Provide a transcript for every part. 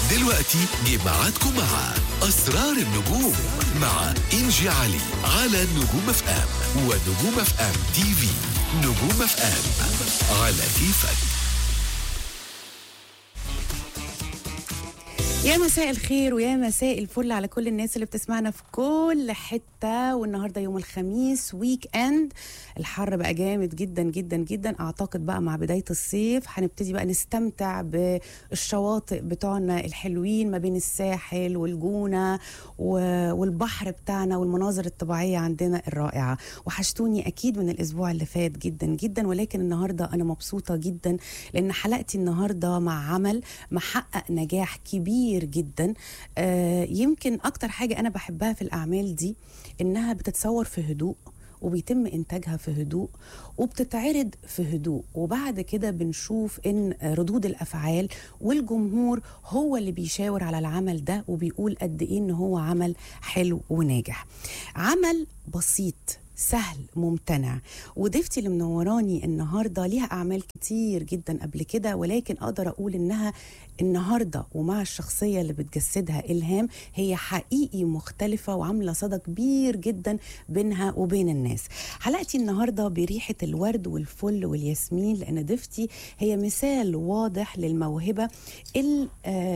دلوقتي جه ميعادكم مع أسرار النجوم مع إنجي علي على نجوم اف ام ونجوم اف ام تي في نجوم اف ام على كيفك يا مساء الخير ويا مساء الفل على كل الناس اللي بتسمعنا في كل حتة والنهاردة يوم الخميس ويك اند الحر بقى جامد جدا جدا جدا اعتقد بقى مع بداية الصيف هنبتدي بقى نستمتع بالشواطئ بتوعنا الحلوين ما بين الساحل والجونة و- والبحر بتاعنا والمناظر الطبيعية عندنا الرائعة وحشتوني اكيد من الاسبوع اللي فات جدا جدا ولكن النهاردة انا مبسوطة جدا لان حلقتي النهاردة مع عمل محقق نجاح كبير جدا آه يمكن اكتر حاجة انا بحبها في الاعمال دي انها بتتصور في هدوء وبيتم انتاجها في هدوء وبتتعرض في هدوء وبعد كده بنشوف ان ردود الافعال والجمهور هو اللي بيشاور على العمل ده وبيقول قد ايه ان هو عمل حلو وناجح عمل بسيط سهل ممتنع وضيفتي اللي منوراني النهارده ليها اعمال كتير جدا قبل كده ولكن اقدر اقول انها النهارده ومع الشخصيه اللي بتجسدها الهام هي حقيقي مختلفه وعامله صدى كبير جدا بينها وبين الناس حلقتي النهارده بريحه الورد والفل والياسمين لان ضيفتي هي مثال واضح للموهبه ال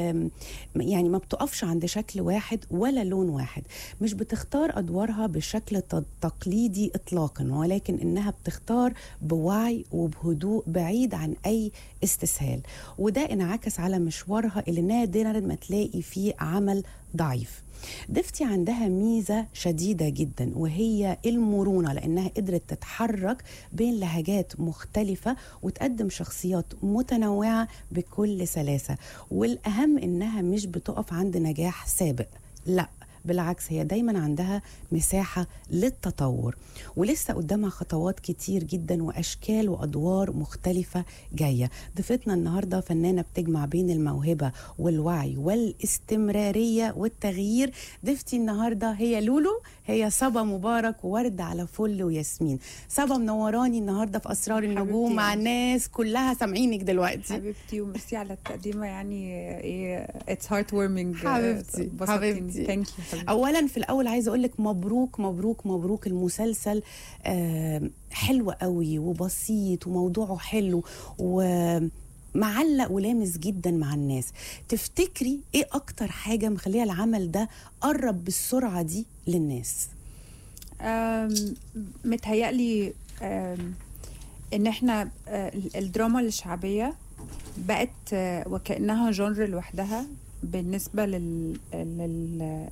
يعني ما بتقفش عند شكل واحد ولا لون واحد مش بتختار ادوارها بشكل ت- تقليدي اطلاقا ولكن انها بتختار بوعي وبهدوء بعيد عن اي استسهال وده انعكس على مشوارها اللي نادرا ما تلاقي فيه عمل ضعيف ضيفتي عندها ميزة شديدة جدا وهي المرونة لأنها قدرت تتحرك بين لهجات مختلفة وتقدم شخصيات متنوعة بكل سلاسة والأهم إنها مش بتقف عند نجاح سابق لا بالعكس هي دايما عندها مساحة للتطور ولسه قدامها خطوات كتير جدا وأشكال وأدوار مختلفة جاية ضيفتنا النهاردة فنانة بتجمع بين الموهبة والوعي والاستمرارية والتغيير ضيفتي النهاردة هي لولو هي صبا مبارك وورد على فل وياسمين صبا منوراني النهاردة في أسرار النجوم حبيبتي. مع الناس كلها سامعينك دلوقتي حبيبتي وميرسي على التقديمه يعني ايه اتس هارت وورمنج حبيبتي، حبيبتي. ثانك يو حبيبتي اولا في الاول عايزه اقول لك مبروك مبروك مبروك المسلسل آه حلو قوي وبسيط وموضوعه حلو ومعلق ولامس جدا مع الناس تفتكري ايه اكتر حاجه مخليه العمل ده قرب بالسرعه دي للناس أم، متهيألي أم، ان احنا آه، الدراما الشعبيه بقت آه، وكانها جونر لوحدها بالنسبه لل... لل...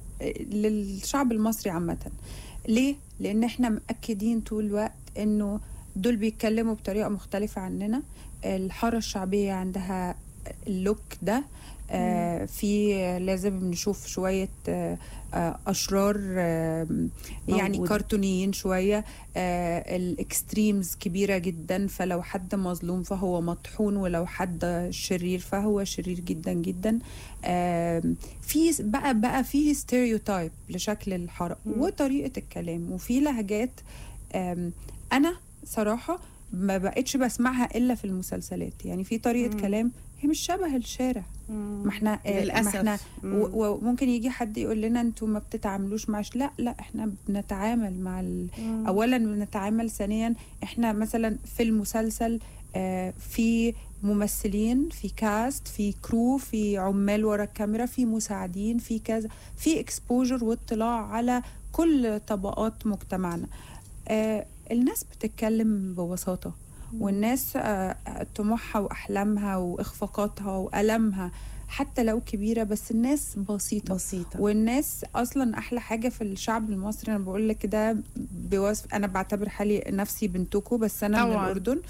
للشعب المصري عامه ليه لان احنا مأكدين طول الوقت انه دول بيتكلموا بطريقه مختلفه عننا الحاره الشعبيه عندها اللوك ده آه في لازم نشوف شويه آه آه اشرار آه يعني موجودة. كرتونيين شويه آه الاكستريمز كبيره جدا فلو حد مظلوم فهو مطحون ولو حد شرير فهو شرير جدا جدا آه في بقى بقى في ستيريوتايب لشكل الحاره مم. وطريقه الكلام وفي لهجات آم، انا صراحه ما بقتش بسمعها الا في المسلسلات يعني في طريقه مم. كلام هي مش شبه الشارع ما احنا آه، ما للاسف احنا مم. و- وممكن يجي حد يقول لنا انتوا ما بتتعاملوش مع ش- لا لا احنا بنتعامل مع ال... مم. اولا بنتعامل ثانيا احنا مثلا في المسلسل آه، في ممثلين في كاست في كرو في عمال ورا الكاميرا في مساعدين في كذا في اكسبوجر واطلاع على كل طبقات مجتمعنا آه، الناس بتتكلم ببساطة والناس آه، طموحها وأحلامها وإخفاقاتها وألمها حتى لو كبيرة بس الناس بسيطة بسيطه والناس اصلا احلى حاجه في الشعب المصري انا بقول لك كده بوصف انا بعتبر حالي نفسي بنتكو بس انا من طبعاً. الاردن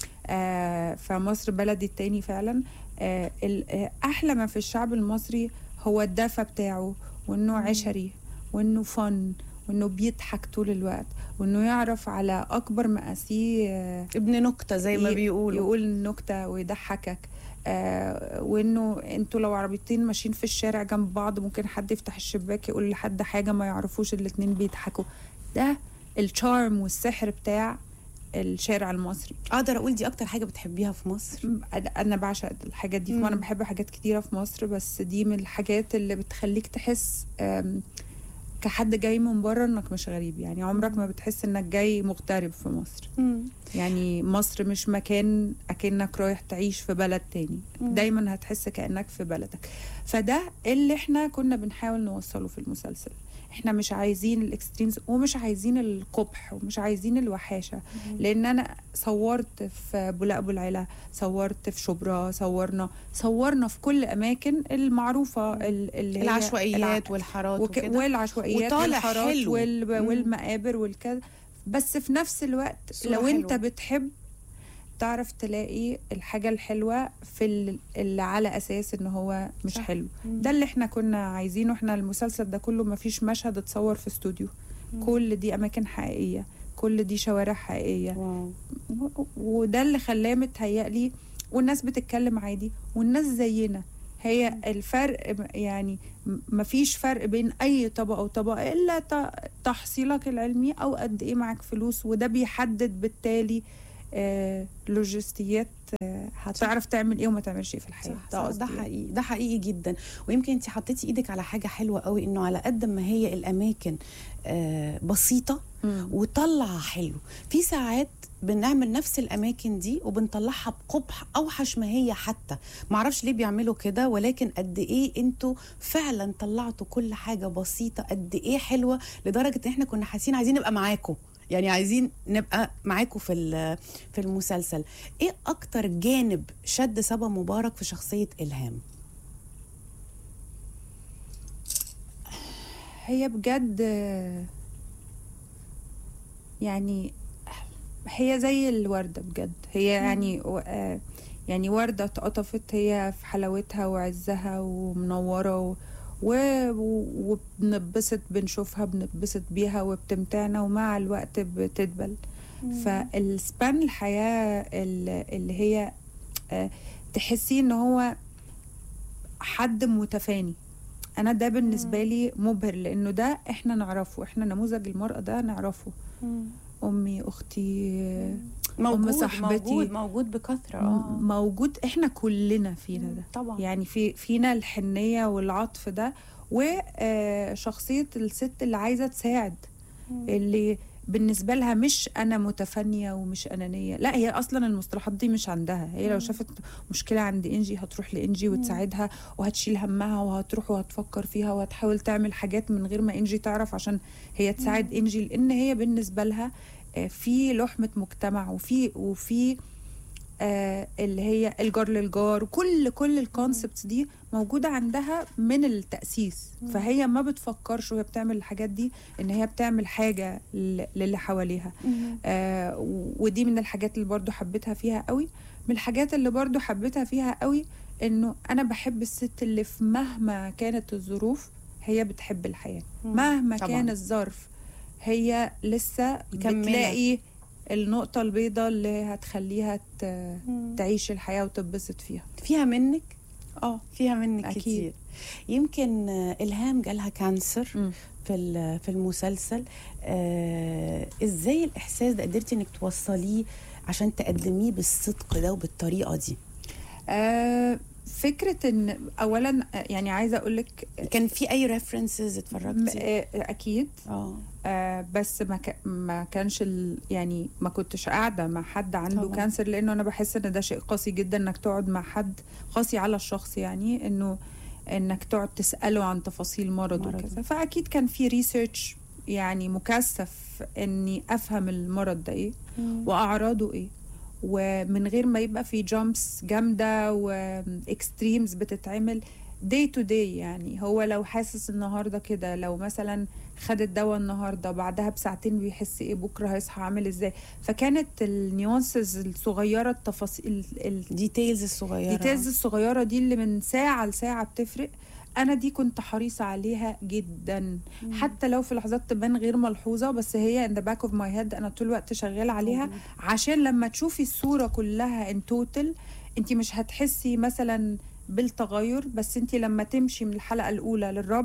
آه فمصر بلدي التاني فعلا آه ال- آه، احلى ما في الشعب المصري هو الدفى بتاعه وانه عشري وانه فن وانه بيضحك طول الوقت وانه يعرف على اكبر مقاسيه آه ابن نكته زي ما ي- بيقولوا يقول نكته ويضحكك آه وانه انتوا لو عربيتين ماشيين في الشارع جنب بعض ممكن حد يفتح الشباك يقول لحد حاجه ما يعرفوش الاتنين بيضحكوا ده الشارم والسحر بتاع الشارع المصري اقدر اقول دي اكتر حاجه بتحبيها في مصر أنا- انا بعشق الحاجات دي مم. وانا بحب حاجات كتيره في مصر بس دي من الحاجات اللي بتخليك تحس أم، كحد جاي من بره انك مش غريب يعني عمرك ما بتحس انك جاي مغترب في مصر يعني مصر مش مكان اكنك رايح تعيش في بلد تاني مم. دايما هتحس كانك في بلدك فده اللي احنا كنا بنحاول نوصله في المسلسل احنا مش عايزين الاكستريمز ومش عايزين القبح ومش عايزين الوحاشه لان انا صورت في بولاق ابو العلا صورت في شبرا صورنا صورنا في كل اماكن المعروفه ال- اللي هي العشوائيات الع- والحارات وك... وكده والعشوائيات وطالع والحارات حلو. وال... مم. والمقابر والكذا بس في نفس الوقت صورة لو انت حلوة. بتحب تعرف تلاقي الحاجة الحلوة في ال- اللي على أساس إن هو مش صح. حلو مم. ده اللي احنا كنا عايزينه احنا المسلسل ده كله ما فيش مشهد اتصور في استوديو كل دي أماكن حقيقية كل دي شوارع حقيقية واو. و- وده اللي خلاه متهيألي والناس بتتكلم عادي والناس زينا هي الفرق م- يعني م- مفيش فرق بين اي طبقه وطبقه الا ت- تحصيلك العلمي او قد ايه معاك فلوس وده بيحدد بالتالي آه لوجستيات آه هتعرف تعمل ايه وما تعملش ايه في الحياه صح, صح ده قصدي يعني. حقيقي ده حقيقي جدا ويمكن انت حطيتي ايدك على حاجه حلوه قوي انه على قد ما هي الاماكن آه بسيطه مم. وطلع حلو في ساعات بنعمل نفس الاماكن دي وبنطلعها بقبح اوحش ما هي حتى معرفش ليه بيعملوا كده ولكن قد ايه انتوا فعلا طلعتوا كل حاجه بسيطه قد ايه حلوه لدرجه ان احنا كنا حاسين عايزين نبقى معاكم يعني عايزين نبقى معاكم في ال- في المسلسل ايه اكتر جانب شد سبا مبارك في شخصيه الهام هي بجد آه، يعني هي زي الوردة بجد هي يعني و- آه، يعني وردة اتقطفت هي في حلاوتها وعزها ومنورة و- و- و- وبنتبسط بنشوفها بنتبسط بيها وبتمتعنا ومع الوقت بتدبل فالسبان الحياة ال- اللي هي آه، تحسي ان هو حد متفاني انا ده بالنسبه لي مبهر لانه ده احنا نعرفه احنا نموذج المراه ده نعرفه امي اختي موجود صاحبتي. موجود موجود بكثره اه م- موجود احنا كلنا فينا ده طبعا يعني في فينا الحنيه والعطف ده وشخصيه الست اللي عايزه تساعد اللي بالنسبه لها مش انا متفانيه ومش انانيه لا هي اصلا المصطلحات دي مش عندها هي لو شافت مشكله عند انجي هتروح لانجي وتساعدها وهتشيل همها وهتروح وهتفكر فيها وهتحاول تعمل حاجات من غير ما انجي تعرف عشان هي تساعد انجي لان هي بالنسبه لها آه، في لحمه مجتمع وفي وفي آه اللي هي الجار للجار وكل كل الكونسبتس دي موجوده عندها من التاسيس فهي ما بتفكرش وهي بتعمل الحاجات دي ان هي بتعمل حاجه ل- للي حواليها آه و- ودي من الحاجات اللي برضو حبيتها فيها قوي من الحاجات اللي برضو حبيتها فيها قوي انه انا بحب الست اللي في مهما كانت الظروف هي بتحب الحياه مم. مهما طبعاً. كان الظرف هي لسه مكملة. بتلاقي النقطة البيضاء اللي هتخليها ت- تعيش الحياة وتتبسط فيها فيها منك اه فيها منك أكيد. كتير يمكن آه، الهام جالها كانسر مم. في ال- في المسلسل آه ازاي الاحساس ده قدرتي انك توصليه عشان تقدميه بالصدق ده وبالطريقه دي آه فكرة ان اولا آه، يعني عايزة اقولك كان في اي ريفرنسز م- اتفرجتي آه، اكيد اه آه بس ما ك... ما كانش ال... يعني ما كنتش قاعده مع حد عنده طبعاً. طبعا. كانسر لانه انا بحس ان ده شيء قاسي جدا انك تقعد مع حد قاسي على الشخص يعني انه انك تقعد تساله عن تفاصيل مرض مرض. وكذا فاكيد كان في ريسيرش يعني مكثف اني افهم المرض ده ايه واعراضه ايه ومن غير ما يبقى في جامبس جامده واكستريمز بتتعمل داي تو داي يعني هو لو حاسس النهارده كده لو مثلا خد الدواء النهارده بعدها بساعتين بيحس ايه بكره هيصحى عامل ازاي فكانت النيوانسز الصغيره التفاصيل ال- ديتيلز الصغيره الديتيلز الصغيره دي اللي من ساعه لساعه بتفرق انا دي كنت حريصه عليها جدا حتى لو في لحظات تبان غير ملحوظه بس هي ان ذا باك اوف ماي هيد انا طول الوقت شغاله عليها موجودة. عشان لما تشوفي الصوره كلها ان توتال انت مش هتحسي مثلا بالتغير بس انت لما تمشي من الحلقه الاولى للرابعه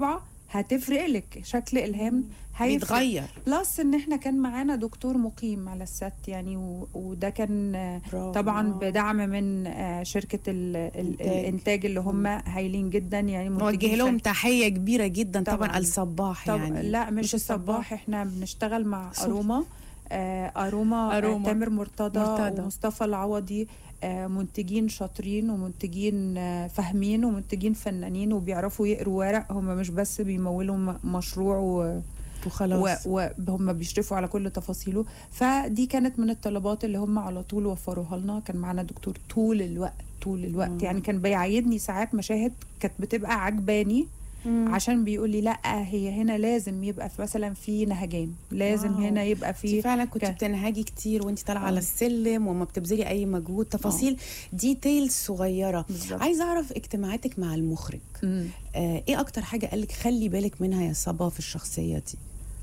هتفرق لك شكل الهام هيفرق بيتغير بلس ان احنا كان معانا دكتور مقيم على الست يعني و... وده كان آه، برافو. طبعا بدعم من آه، شركه ال... ال... إنتاج. الانتاج اللي هم هايلين جدا يعني نوجه منتجين لهم شكل- تحيه كبيره جدا طبعا, طبعاً. الصباح طب يعني لا مش, الصباح احنا بنشتغل مع اروما آه اروما, أروما. أروما. تامر مرتضى, مرتضى. مرتضى ومصطفى العوضي آه منتجين شاطرين ومنتجين آه فاهمين ومنتجين فنانين وبيعرفوا يقروا ورق هم مش بس بيمولوا م- مشروع و وخلاص وهم بيشرفوا على كل تفاصيله فدي كانت من الطلبات اللي هم على طول وفروها لنا كان معانا دكتور طول الوقت طول الوقت مم. يعني كان بيعيدني ساعات مشاهد كانت بتبقى عجباني مم. عشان بيقول لي لا هي هنا لازم يبقى في مثلا في نهجان لازم واو. هنا يبقى انت في فعلا كنت ك- بتنهجي كتير وانت طالعه على آه. السلم وما بتبذلي اي مجهود تفاصيل ديتيلز صغيره بالظبط. عايزه اعرف اجتماعاتك مع المخرج مم. آه ايه اكتر حاجه قالك خلي بالك منها يا صبا في الشخصيه دي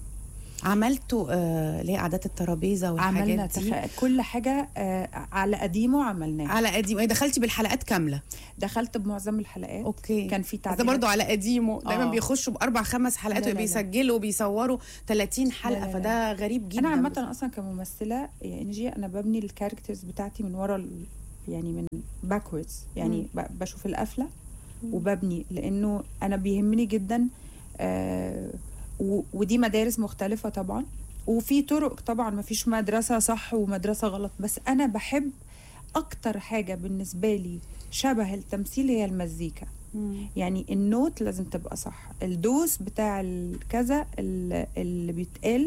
عملتوا آه ليه قعدات الترابيزه والحاجات عملنا دي تخ... كل حاجه آه على قديمه عملناها على قديم إيه، دخلتي بالحلقات كامله دخلت بمعظم الحلقات اوكي كان في بس تعديلات ده برضه على قديمه دايما آه. بيخشوا باربع خمس حلقات لا، لا، لا. وبيسجلوا وبيصوروا 30 حلقه لا، لا. فده غريب جدا انا عامه اصلا كممثله يا انجي انا ببني الكاركترز بتاعتي من ورا ال- يعني من باكوردز يعني ب- بشوف القفله وببني لانه انا بيهمني جدا آه و- ودي مدارس مختلفه طبعا وفي طرق طبعا ما فيش مدرسه صح ومدرسه غلط بس انا بحب اكتر حاجه بالنسبه لي شبه التمثيل هي المزيكا مم. يعني النوت لازم تبقى صح الدوس بتاع الكذا ال- اللي بيتقال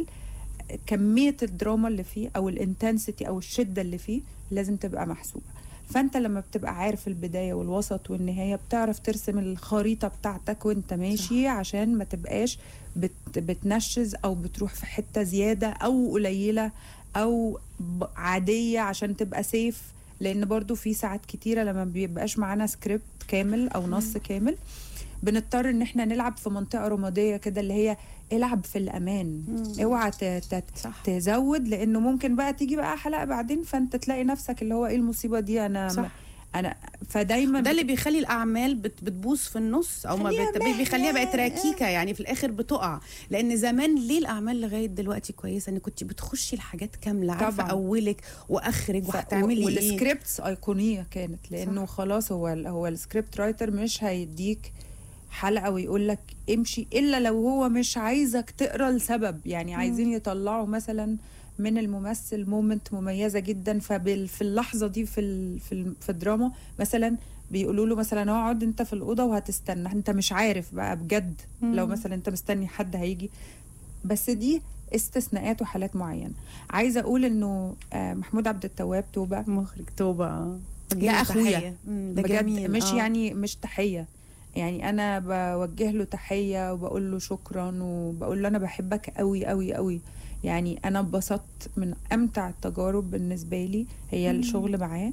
كمية الدراما اللي فيه أو الانتنسيتي أو الشدة اللي فيه لازم تبقى محسوبة فأنت لما بتبقى عارف البداية والوسط والنهاية بتعرف ترسم الخريطة بتاعتك وانت ماشي صح. عشان ما تبقاش بت بتنشز أو بتروح في حتة زيادة أو قليلة أو ب- عادية عشان تبقى سيف لأن برضو في ساعات كتيرة لما بيبقاش معانا سكريبت كامل أو نص كامل بنضطر ان احنا نلعب في منطقه رماديه كده اللي هي العب في الامان مم. اوعى ت- ت- صح. تزود لانه ممكن بقى تيجي بقى حلقه بعدين فانت تلاقي نفسك اللي هو ايه المصيبه دي انا صح. انا فدايما ده اللي بيخلي الاعمال بت بتبوظ في النص او ما خليها بت... مهنة. بيخليها بقت ركيكه يعني في الاخر بتقع لان زمان ليه الاعمال لغايه دلوقتي كويسه ان كنت بتخشي الحاجات كامله عارفه طبعاً. اولك واخرك ف- وهتعملي ايه والسكريبتس ايقونيه كانت لانه صح. خلاص هو ال- هو السكريبت رايتر مش هيديك حلقه ويقول لك امشي الا لو هو مش عايزك تقرا السبب يعني عايزين يطلعوا مثلا من الممثل مومنت مميزه جدا ففي اللحظه دي في ال في, ال في الدراما مثلا بيقولوا له مثلا اقعد انت في الاوضه وهتستنى انت مش عارف بقى بجد مم. لو مثلا انت مستني حد هيجي بس دي استثناءات وحالات معينه عايزه اقول انه آه، محمود عبد التواب توبه مخرج توبه اه ده أخويا. تحية. مم، ده بجد جميل مش آه. يعني مش تحيه يعني انا بوجه له تحيه وبقول له شكرا وبقول له انا بحبك قوي قوي قوي يعني انا اتبسطت من امتع التجارب بالنسبه لي هي مم. الشغل معاه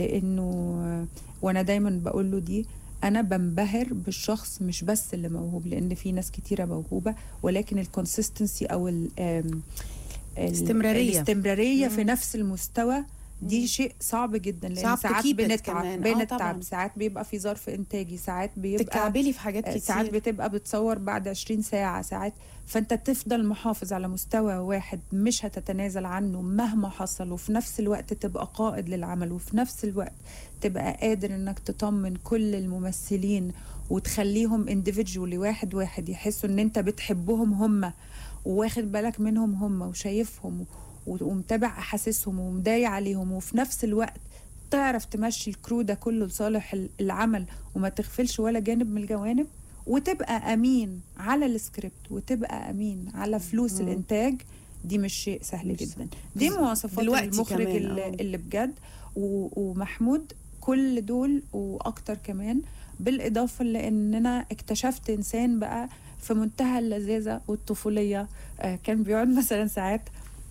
لانه وانا دايما بقول له دي انا بنبهر بالشخص مش بس اللي موهوب لان في ناس كتيره موهوبه ولكن الكونسيستنسي او ال ال- استمرارية. الاستمراريه في مم. نفس المستوى دي مم. شيء صعب جدا لان صعب ساعات to keep it بنتعب كمان. آه، بنتعب طبعاً. ساعات بيبقى في ظرف انتاجي ساعات بيبقى تكعبلي في حاجات كتير ساعات بتبقى بتصور بعد 20 ساعة ساعات فانت تفضل محافظ على مستوى واحد مش هتتنازل عنه مهما حصل وفي نفس الوقت تبقى قائد للعمل وفي نفس الوقت تبقى قادر انك تطمن كل الممثلين وتخليهم individually واحد واحد يحسوا ان انت بتحبهم هم وواخد بالك منهم هم وشايفهم و- ومتابع احاسيسهم ومداري عليهم وفي نفس الوقت تعرف تمشي الكرو ده كله لصالح ال- العمل وما تغفلش ولا جانب من الجوانب وتبقى امين على السكريبت وتبقى امين على فلوس مم. الانتاج دي مش شيء سهل مش جدا دي بس- مواصفات دلوقتي المخرج كمان، اللي, آه. اللي بجد و- ومحمود كل دول واكتر كمان بالاضافه لاننا اكتشفت انسان بقى في منتهى اللذاذه والطفوليه آه، كان بيقعد مثلا ساعات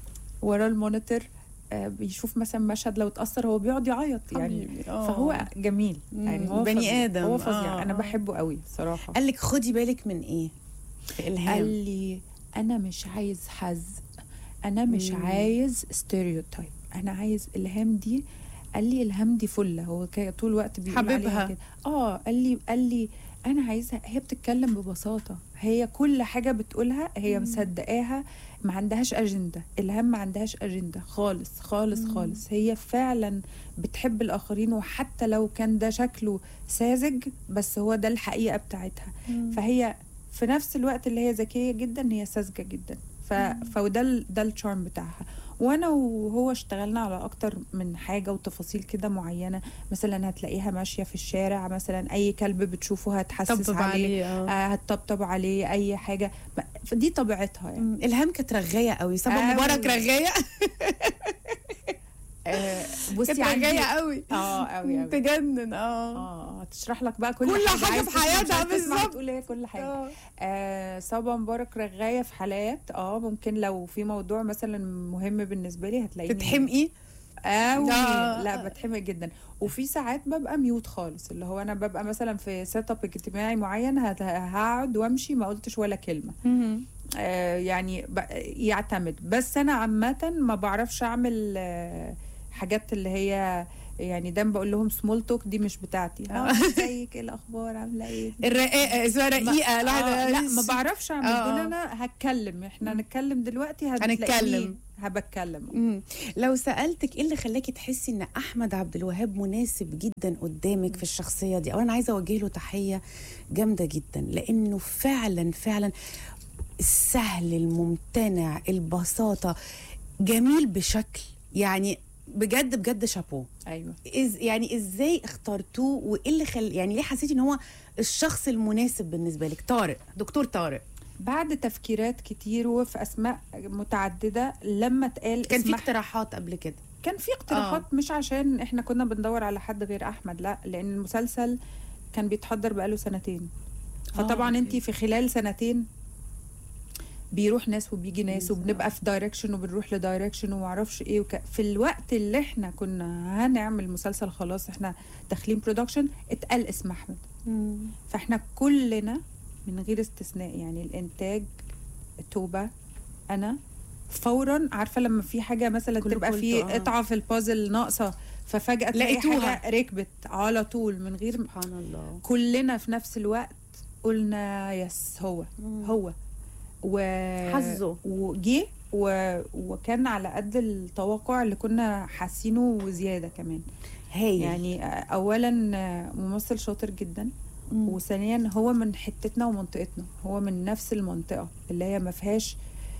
ورا المونيتور آه، بيشوف مثلا مشهد لو اتاثر هو بيقعد يعيط يعني حبيبي، آه. فهو جميل يعني مم، هو بني فظيع. آدم، هو فظيع آه، انا آه. بحبه قوي صراحه قال لك خدي بالك من ايه في قال الهام لي انا مش عايز حز انا مش مم. عايز ستيريوتايب انا عايز الهام دي قال لي الهام دي فله هو كان طول الوقت بيقول حبيبها. عليها كده اه قال لي قال لي انا عايزه هي بتتكلم ببساطه هي كل حاجه بتقولها هي مصدقاها ما عندهاش اجنده الهام ما عندهاش اجنده خالص خالص خالص هي فعلا بتحب الاخرين وحتى لو كان ده شكله ساذج بس هو ده الحقيقه بتاعتها فهي في نفس الوقت اللي هي ذكيه جدا هي ساذجه جدا ف... فده ال... ده الشارم بتاعها وانا وهو اشتغلنا على اكتر من حاجه وتفاصيل كده معينه مثلا هتلاقيها ماشيه في الشارع مثلا اي كلب بتشوفه هتحسس طبطب عليه عليه آه. آه هتطبطب عليه اي حاجه ب- فدي طبيعتها يعني مم. الهام كانت رغايه قوي صبا أوي. مبارك رغايه آه كانت بصي عندي رغايه قوي اه قوي قوي تجنن اه اه هتشرح لك بقى كل, كل حاجه حاجة عايز في تسمع- حياتها مش عايز تسمع بالظبط. تقول هي كل حاجه آه. آه صبا مبارك رغايه في حالات اه ممكن لو في موضوع مثلا مهم بالنسبه لي هتلاقيني تتحمقي قوي آه. لا بتحمق جدا وفي ساعات ببقى ميوت خالص اللي هو انا ببقى مثلا في سيت اب اجتماعي معين هت- هقعد وامشي ما قلتش ولا كلمه آه يعني ب- يعتمد بس انا عامه ما بعرفش اعمل آه حاجات اللي هي يعني دايما بقول لهم سمول توك دي مش بتاعتي اه ازيك ايه الاخبار عامله ايه الرقيقه اسمها رقيقه آه لا لا ما بعرفش اعمل آه، دول آه. انا هتكلم احنا هنتكلم دلوقتي هنتكلم. هتلاقيني هبتكلم مم. لو سالتك ايه اللي خلاكي تحسي ان احمد عبد الوهاب مناسب جدا قدامك في الشخصيه دي او انا عايزه اوجه له تحيه جامده جدا لانه فعلا فعلا السهل الممتنع البساطه جميل بشكل يعني بجد بجد شابوه ايوه إز يعني ازاي اخترتوه وايه اللي خل يعني ليه حسيتي ان هو الشخص المناسب بالنسبه لك طارق دكتور طارق بعد تفكيرات كتير وفي اسماء متعدده لما اتقال كان في اسم اقتراحات قبل كده كان في اقتراحات آه. مش عشان احنا كنا بندور على حد غير احمد لا لان المسلسل كان بيتحضر بقاله سنتين فطبعا أوكي. انت في خلال سنتين بيروح ناس وبيجي ناس بالظبط. وبنبقى في دايركشن وبنروح لدايركشن ومعرفش ايه وك... في الوقت اللي احنا كنا هنعمل مسلسل خلاص احنا داخلين برودكشن اتقال اسم احمد فاحنا كلنا من غير استثناء يعني الانتاج توبه انا فورا عارفه لما في حاجه مثلا كله تبقى قلته، في آه. قطعه في البازل ناقصه ففجاه تلاقي لقيتوها. حاجه ركبت على طول من غير سبحان الله كلنا في نفس الوقت قلنا يس هو مم. هو و حظه. وجه و... وكان على قد التوقع اللي كنا حاسينه وزياده كمان هايل يعني اولا ممثل شاطر جدا مم. وثانيا هو من حتتنا ومنطقتنا هو من نفس المنطقه اللي هي ما فيهاش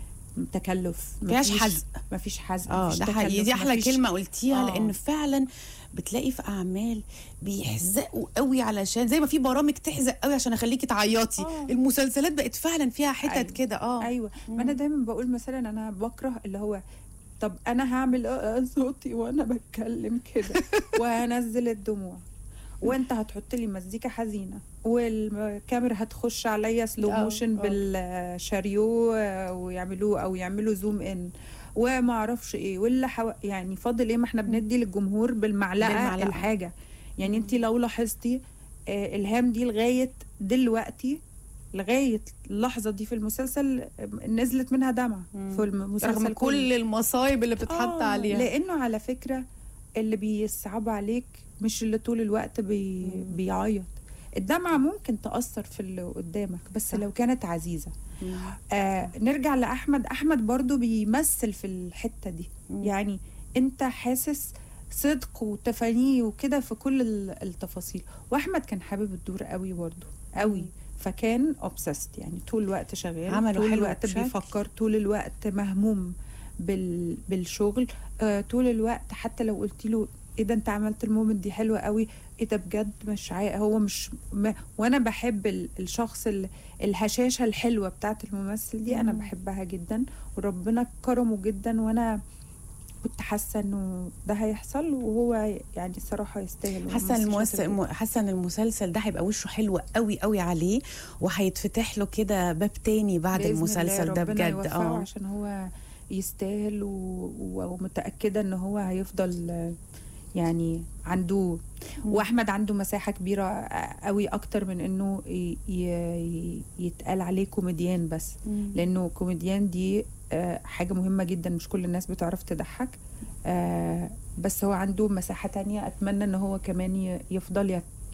تكلف ما فيهاش فيش- حزق. ما فيش حزق اه مفيش ده حقيقي تكلف، دي احلى مفيش- كلمه قلتيها آه. لان فعلا بتلاقي في اعمال بيحزقوا قوي علشان زي ما في برامج تحزق قوي عشان اخليكي تعيطي آه. المسلسلات بقت فعلا فيها حتت أيوة. كده اه ايوه ما انا دايما بقول مثلا انا بكره اللي هو طب انا هعمل آه صوتي وانا بتكلم كده وهنزل الدموع وانت هتحط لي مزيكا حزينه والكاميرا هتخش عليا سلو آه، موشن آه. بالشاريو آه، ويعملوه او يعملوا زوم ان وما اعرفش ايه واللي حو... يعني فاضل ايه ما احنا بندي للجمهور بالمعلقه, بالمعلقة. بالمعلقة. الحاجه يعني انت لو لاحظتي آه، الهام دي لغايه دلوقتي لغايه اللحظه دي في المسلسل آه، نزلت منها دمعه مم. في المسلسل رغم كله. كل المصايب اللي بتتحط آه، عليها لانه على فكره اللي بيصعب عليك مش اللي طول الوقت بي مم. بيعيط الدمعة ممكن تأثر في اللي قدامك بس صح. لو كانت عزيزة مم. آه نرجع لأحمد أحمد برضو بيمثل في الحتة دي مم. يعني أنت حاسس صدق وتفانيه وكده في كل ال- التفاصيل وأحمد كان حابب الدور قوي برضو قوي مم. فكان obsessed يعني طول الوقت شغال عمله طول حلو الوقت بشكل. بيفكر طول الوقت مهموم بال بالشغل آه طول الوقت حتى لو قلت له ايه ده انت عملت المومنت دي حلوه قوي ايه ده بجد مش عاي... هو مش ما... وانا بحب ال... الشخص ال... الهشاشه الحلوه بتاعت الممثل دي انا مم. بحبها جدا وربنا كرمه جدا وانا كنت حاسه انه ده هيحصل وهو يعني الصراحه يستاهل هو حاسه ان ممثل الممثل شاطر جداً. م- حاسه ان المسلسل ده هيبقى وشه حلو قوي قوي عليه وهيتفتح له كده باب تاني بعد بإذن المسلسل الله ده ربنا بجد يوفقه اه عشان هو يستاهل و... و... ومتأكدة ان هو هيفضل آه، يعني عنده واحمد عنده مساحة كبيرة آه، قوي اكتر من انه ي... ي... يتقال عليه كوميديان بس مم. لانه كوميديان دي آه، حاجة مهمة جدا مش كل الناس بتعرف تضحك آه، بس هو عنده مساحة تانية اتمنى ان هو كمان ي- يفضل يت-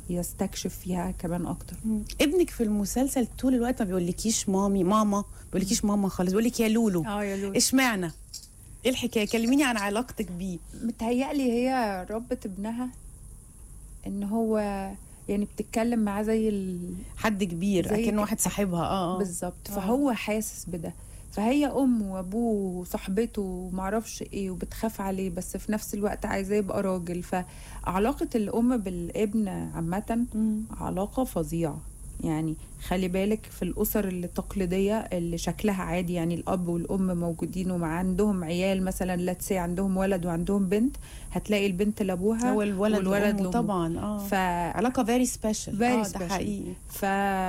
يستكشف فيها كمان اكتر مم. ابنك في المسلسل طول الوقت ما بيقولكيش مامي ماما بيقولكيش ماما خالص بيقولك يا لولو اه يا لولو اشمعنى ايه الحكايه كلميني عن علاقتك بيه متهيألي هي ربت ابنها ان هو يعني بتتكلم معاه زي ال... حد كبير زي اكن ك- واحد صاحبها اه اه بالظبط آه. فهو حاسس بده فهي ام وابوه وصاحبته ومعرفش ايه وبتخاف عليه بس في نفس الوقت عايزاه يبقى راجل فعلاقة الام بالابن عامة مم. علاقة فظيعة يعني خلي بالك في الأسر التقليدية اللي شكلها عادي يعني الأب والأم موجودين ومع عندهم عيال مثلا لاتسي عندهم ولد وعندهم بنت هتلاقي البنت لأبوها هو الولد والولد والولد لأمه. طبعا اه ف... علاقه فيري سبيشال Very اه special. ده حقيقي ف...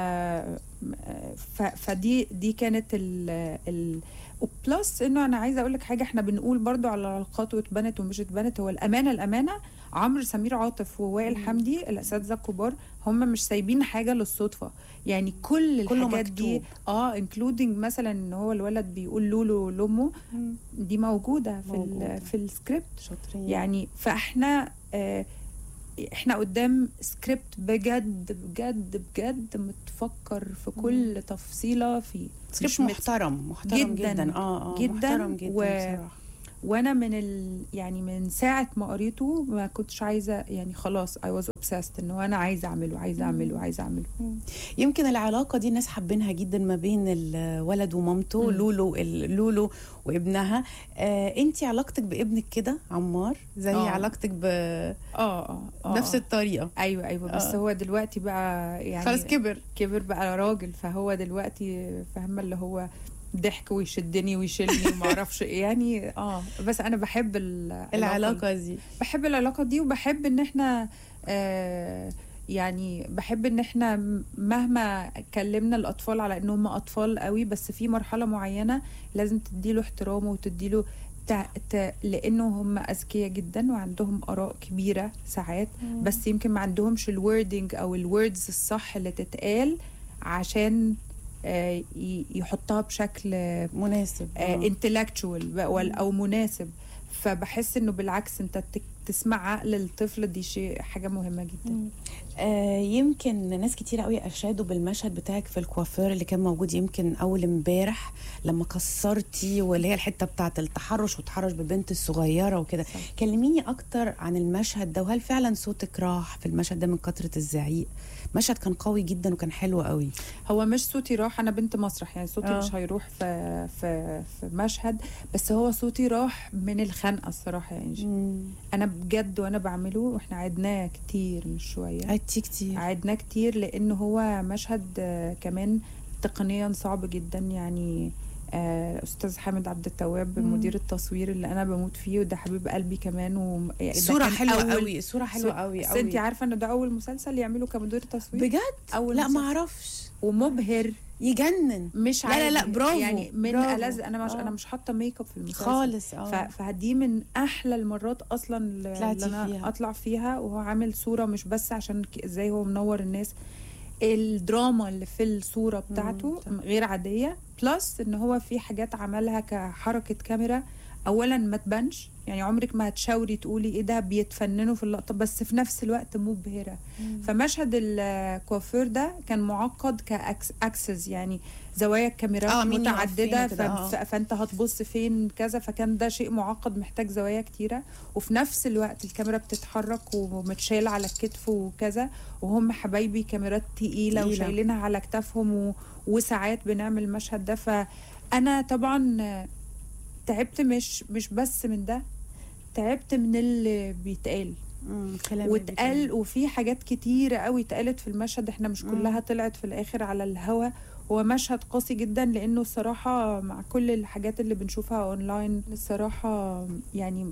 ف... فدي دي كانت ال... ال... وبلس انه انا عايزه اقول لك حاجه احنا بنقول برضو على العلاقات واتبنت ومش اتبنت هو الامانه الامانه عمرو سمير عاطف ووائل حمدي الاساتذه الكبار هم مش سايبين حاجه للصدفه يعني كل كله الحاجات دي مكتوب. اه انكلودنج مثلا ان هو الولد بيقول لولو لامه دي موجوده في موجودة. ال... في السكريبت شاطرين يعني فاحنا آه احنا قدام سكريبت بجد بجد بجد متفكر في كل تفصيله فيه سكريبت مش مت- محترم محترم جداً، جدا اه اه جداً، محترم جدا و- بصراحه وانا من ال يعني من ساعه ما قريته ما كنتش عايزه يعني خلاص I was obsessed انه انا عايزه اعمله عايزه اعمله عايزه اعمله يمكن العلاقة دي الناس حابينها جدا ما بين الولد ومامته مم. لولو ال- لولو وابنها آه انت علاقتك بابنك كده عمار زي آه. علاقتك ب... اه اه آه. بنفس الطريقة ايوه ايوه بس آه. هو دلوقتي بقى يعني خلاص كبر كبر بقى راجل فهو دلوقتي فاهمه اللي هو ضحك ويشدني ويشيلني وما اعرفش ايه يعني اه بس انا بحب ال- العلاقة دي بحب العلاقه دي وبحب ان احنا آه يعني بحب ان احنا م- مهما كلمنا الاطفال على انهم اطفال قوي بس في مرحله معينه لازم تديله احترامه وتديله تع... ت... لانه هم اذكياء جدا وعندهم اراء كبيره ساعات بس يمكن ما عندهمش الوردنج او الوردز الصح اللي تتقال عشان آه، ي- يحطها بشكل مناسب آه. انتلكتشوال او مناسب فبحس انه بالعكس انت تك- تسمع عقل الطفل دي شيء حاجه مهمه جدا آه يمكن ناس كتير قوي اشادوا بالمشهد بتاعك في الكوافير اللي كان موجود يمكن اول امبارح لما كسرتي واللي هي الحته بتاعه التحرش وتحرش بالبنت الصغيره وكده صح. كلميني اكتر عن المشهد ده وهل فعلا صوتك راح في المشهد ده من كتره الزعيق مشهد كان قوي جدا وكان حلو قوي هو مش صوتي راح انا بنت مسرح يعني صوتي آه. مش هيروح في في في مشهد بس هو صوتي راح من الخنقه الصراحه يا انجي انا بجد وانا بعمله واحنا عدناه كتير مش شويه عدتي كتير عدناه كتير لانه هو مشهد آه، كمان تقنيا صعب جدا يعني آه، استاذ حامد عبد التواب مم. مدير التصوير اللي انا بموت فيه وده حبيب قلبي كمان و... يعني ده الصوره كان حلوه أول- قوي الصوره حلوه قوي بس قوي انت عارفه ان ده اول مسلسل يعمله كمدير تصوير بجد اول لا ما مسلسل. اعرفش ومبهر يجنن مش لا لا لا، عادي. برافو، يعني من برافو. ألذ انا مش آه. انا مش حاطه ميك اب في المسلسل خالص ف... اه فدي من احلى المرات اصلا اللي طلعتي اللي انا فيها. اطلع فيها وهو عامل صوره مش بس عشان ك- ازاي هو منور الناس الدراما اللي في الصوره بتاعته صح. غير عاديه بلس ان هو في حاجات عملها كحركه كاميرا اولا ما تبانش يعني عمرك ما هتشاوري تقولي ايه ده بيتفننوا في اللقطه بس في نفس الوقت مبهره فمشهد الكوافير ده كان معقد كاكسس يعني زوايا الكاميرات آه، مين يقف متعدده فين كده، آه. ف... فانت هتبص فين كذا فكان ده شيء معقد محتاج زوايا كتيره وفي نفس الوقت الكاميرا بتتحرك ومتشال على الكتف وكذا وهم حبايبي كاميرات تقيله تقيلة. وشايلينها على كتافهم و... وساعات بنعمل المشهد ده فانا طبعا تعبت مش مش بس من ده تعبت من اللي بيتقال مم، كلام واتقال وفي حاجات كتيرة قوي اتقالت في المشهد احنا مش مم. كلها طلعت في الاخر على الهوا هو مشهد قاسي جدا لانه الصراحة مع كل الحاجات اللي بنشوفها اونلاين الصراحة يعني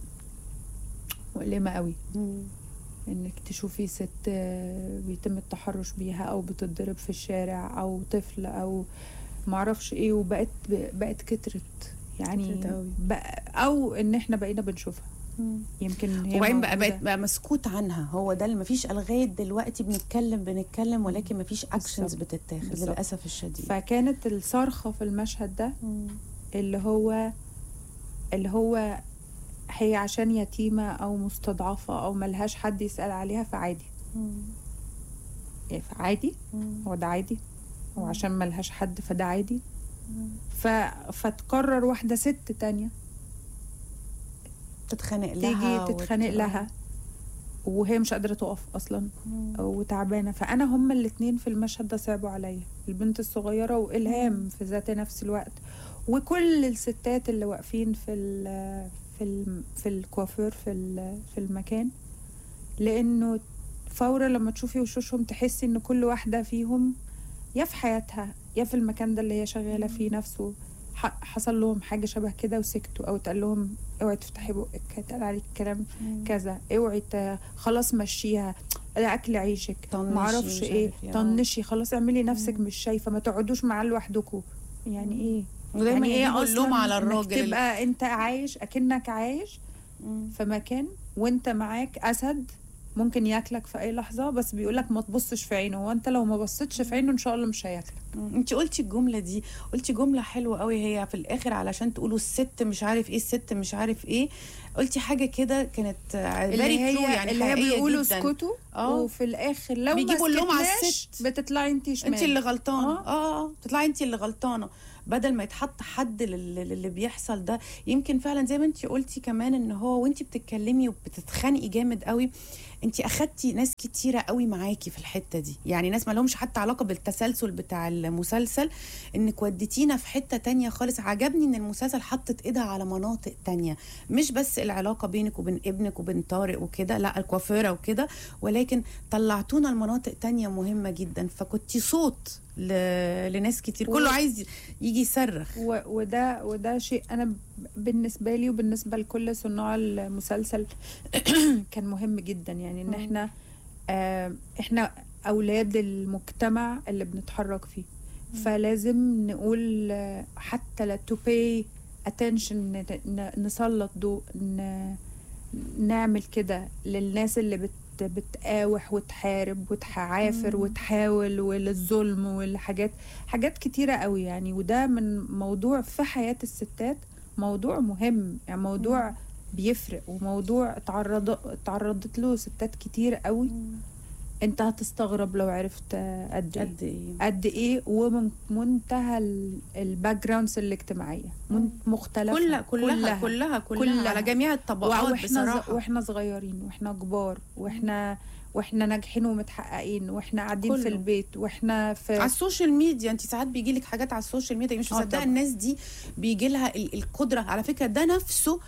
مؤلمة قوي مم. انك تشوفي ست آه، بيتم التحرش بيها او بتتضرب في الشارع او طفل او معرفش ايه وبقت بقت كترت يعني كترت أوي. بقى او ان احنا بقينا بنشوفها مم. يمكن هي وبعدين بقى موجودة. بقت بقى مسكوت عنها هو ده اللي مفيش لغايه دلوقتي بنتكلم بنتكلم ولكن مفيش اكشنز بالظبط. بتتاخد بالظبط. للاسف الشديد فكانت الصرخة في المشهد ده مم. اللي هو اللي هو هي عشان يتيمة أو مستضعفة أو ملهاش حد يسأل عليها فعادي مم. يعني عادي هو ده عادي وعشان ملهاش حد فده عادي ف... فتقرر واحدة ست تانية تتخانق لها تيجي تتخانق وت- لها وهي مش قادرة تقف أصلا وتعبانة فأنا هما الاتنين في المشهد ده صعبوا عليا البنت الصغيرة وإلهام في ذات نفس الوقت وكل الستات اللي واقفين في ال في ال في الكوافير في ال- في المكان لأنه فورا لما تشوفي وشوشهم تحسي إن كل واحدة فيهم يا في حياتها يا في المكان ده اللي هي شغالة فيه نفسه ح- حصل لهم حاجة شبه كده وسكتوا أو اتقال لهم اوعي تفتحي بقك هيتقال عليك كلام كذا اوعي ت- خلاص مشيها ده اكل عيشك طنشي معرفش مش ايه عارف ايه. طنشي خلاص اعملي نفسك مش شايفه ما تقعدوش معاه لوحدكم يعني ايه ودايما يعني يجيبوا ايه اللوم أصلاً على إنك الراجل اللي- تبقى انت عايش اكنك عايش مم. في مكان وانت معاك اسد ممكن ياكلك في اي لحظه بس بيقولك ما تبصش في عينه وانت لو ما بصيتش في عينه ان شاء الله مش هياكلك انت قلتي الجمله دي قلتي جمله حلوه قوي هي في الاخر علشان تقولوا الست مش عارف ايه الست مش عارف ايه قلتي حاجه كده كانت اللي very هي true يعني اللي هي حقيقية بيقولوا جداً. اسكتوا اه. وفي الاخر لو بيجيبوا ما اللوم على سكتناش الست. بتطلعي انت شمال انت اللي غلطانه اه. اه اه تطلعي انت اللي غلطانه بدل ما يتحط حد لل- للي بيحصل ده يمكن فعلا زي ما انت قلتي كمان ان هو وانت بتتكلمي وبتتخانقي جامد قوي انت اخدتي ناس كتيره قوي معاكي في الحته دي يعني ناس ما لهمش حتى علاقه بالتسلسل بتاع المسلسل انك وديتينا في حته تانية خالص عجبني ان المسلسل حطت ايدها على مناطق تانية مش بس العلاقه بينك وبين ابنك وبين طارق وكده لا الكوافيره وكده ولكن طلعتونا لمناطق تانية مهمه جدا فكنتي صوت ل... لناس كتير و- كله عايز يجي يصرخ و- وده وده شيء انا ب- بالنسبه لي وبالنسبه لكل صناع المسلسل كان مهم جدا يعني ان مم. احنا آه احنا اولاد المجتمع اللي بنتحرك فيه فلازم نقول آه، حتى لا تو باي اتنشن نسلط ضوء ن- نعمل كده للناس اللي بت بتقاوح وتحارب وتعافر مم. وتحاول وللظلم والحاجات حاجات كتيرة قوي يعني وده من موضوع في حياة الستات موضوع مهم يعني موضوع بيفرق وموضوع تعرض تعرضت له ستات كتير قوي انت هتستغرب لو عرفت قد ايه قد ايه قد ايه ومن منتهى الباك جراوندز الاجتماعيه من مختلفه كلها كلها كلها كلها, كلها كلها. على جميع الطبقات واحنا ز... بصراحه واحنا صغيرين واحنا كبار واحنا واحنا ناجحين ومتحققين واحنا قاعدين في كله. البيت واحنا في على السوشيال ميديا انت ساعات بيجي لك حاجات على السوشيال ميديا مش اه مصدقه طبعا. الناس دي بيجي لها ال- القدره على فكره ده نفسه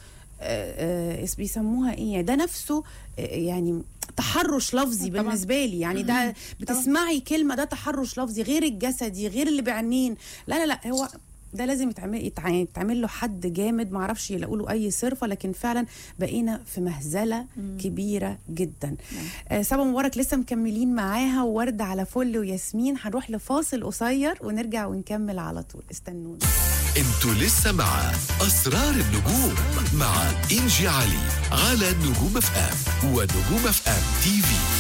آه، آه، اس- بيسموها ايه ده نفسه آه، يعني تحرش لفظي طبعا. بالنسبه لي يعني ده بتسمعي كلمه ده تحرش لفظي غير الجسدي غير اللي بعينين لا لا لا هو ده لازم يتعمل يتع- يتعمل له حد جامد معرفش يلاقوا له اي صرفه لكن فعلا بقينا في مهزله كبيره جدا آه سبا مبارك لسه مكملين معاها وورد على فل وياسمين هنروح لفاصل قصير ونرجع ونكمل على طول استنونا انتوا لسه مع اسرار النجوم مع انجي علي على نجوم اف ام ونجوم اف ام تي في